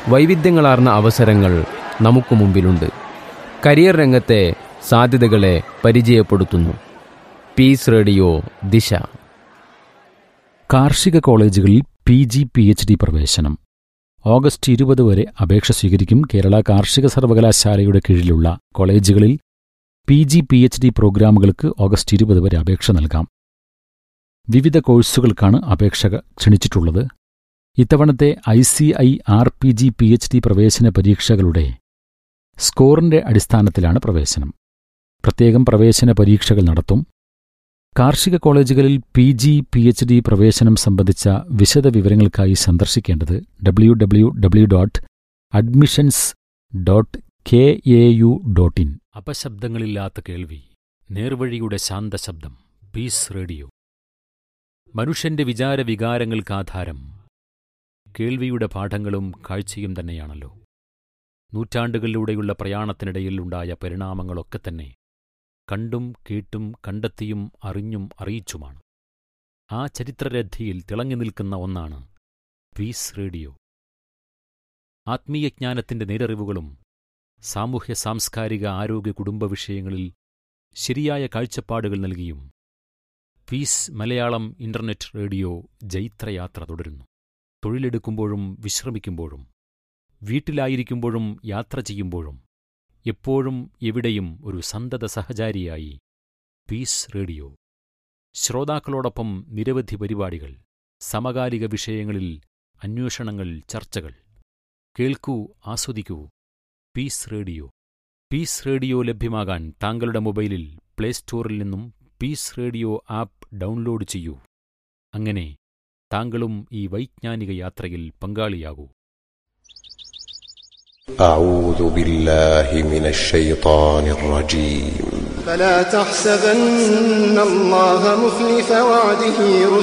വൈവിധ്യങ്ങളാർന്ന അവസരങ്ങൾ നമുക്ക് മുമ്പിലുണ്ട് കരിയർ രംഗത്തെ സാധ്യതകളെ പരിചയപ്പെടുത്തുന്നു പീസ് റേഡിയോ ദിശ കാർഷിക കോളേജുകളിൽ P G P H D പ്രവേശനം ഓഗസ്റ്റ് ഇരുപത് വരെ അപേക്ഷ സ്വീകരിക്കും കേരള കാർഷിക സർവകലാശാലയുടെ കീഴിലുള്ള കോളേജുകളിൽ P G P H D പ്രോഗ്രാമുകൾക്ക് ഓഗസ്റ്റ് ഇരുപത് വരെ അപേക്ഷ നൽകാം വിവിധ കോഴ്സുകൾക്കാണ് അപേക്ഷ ക്ഷണിച്ചിട്ടുള്ളത് ഇത്തവണത്തെ I C I R P G P H D പ്രവേശന പരീക്ഷകളുടെ സ്കോറിന്റെ അടിസ്ഥാനത്തിലാണ് പ്രവേശനം പ്രത്യേകം പ്രവേശന പരീക്ഷകൾ നടത്തും കാർഷിക കോളേജുകളിൽ P G P H D പ്രവേശനം സംബന്ധിച്ച വിശദ വിവരങ്ങൾക്കായി സന്ദർശിക്കേണ്ടത് W W W dot admissions dot K A U dot in അപശബ്ദങ്ങളില്ലാത്ത കേൾവി നേർവഴിയുടെ ശാന്തശബ്ദം പീസ് റേഡിയോ മനുഷ്യന്റെ വിചാര വികാരങ്ങൾക്കാധാരം കേൾവിയുടെ പാഠങ്ങളും കാഴ്ചയും തന്നെയാണല്ലോ നൂറ്റാണ്ടുകളിലൂടെയുള്ള പ്രയാണത്തിനിടയിൽ ഉണ്ടായ പരിണാമങ്ങളൊക്കെ തന്നെ കണ്ടും കേട്ടും കണ്ടെത്തിയും അറിഞ്ഞും അറിയിച്ചുമാണ് ആ ചരിത്രരഥിയിൽ തിളങ്ങി നിൽക്കുന്ന ഒന്നാണ് പീസ് റേഡിയോ ആത്മീയജ്ഞാനത്തിന്റെ നേരറിവുകളും സാമൂഹ്യ സാംസ്കാരിക ആരോഗ്യ കുടുംബ വിഷയങ്ങളിൽ ശരിയായ കാഴ്ചപ്പാടുകൾ നൽകിയും പീസ് മലയാളം ഇന്റർനെറ്റ് റേഡിയോ ജൈത്രയാത്ര തുടരുന്നു തൊഴിലെടുക്കുമ്പോഴും വിശ്രമിക്കുമ്പോഴും വീട്ടിലായിരിക്കുമ്പോഴും യാത്ര ചെയ്യുമ്പോഴും എപ്പോഴും എവിടെയും ഒരു സന്തത സഹചാരിയായി പീസ് റേഡിയോ ശ്രോതാക്കളോടൊപ്പം നിരവധി പരിപാടികൾ സമകാലിക വിഷയങ്ങളിൽ അന്വേഷണങ്ങൾ ചർച്ചകൾ കേൾക്കൂ ആസ്വദിക്കൂ പീസ് റേഡിയോ പീസ് റേഡിയോ ലഭ്യമാകാൻ താങ്കളുടെ മൊബൈലിൽ പ്ലേ സ്റ്റോറിൽ നിന്നും പീസ് റേഡിയോ ആപ്പ് ഡൗൺലോഡ് ചെയ്യൂ അങ്ങനെ താങ്കളും ഈ വൈജ്ഞാനിക യാത്രയിൽ പങ്കാളിയാകൂ أعوذ بالله من الشيطان الرجيم فلا تحسبن الله مخلف وعده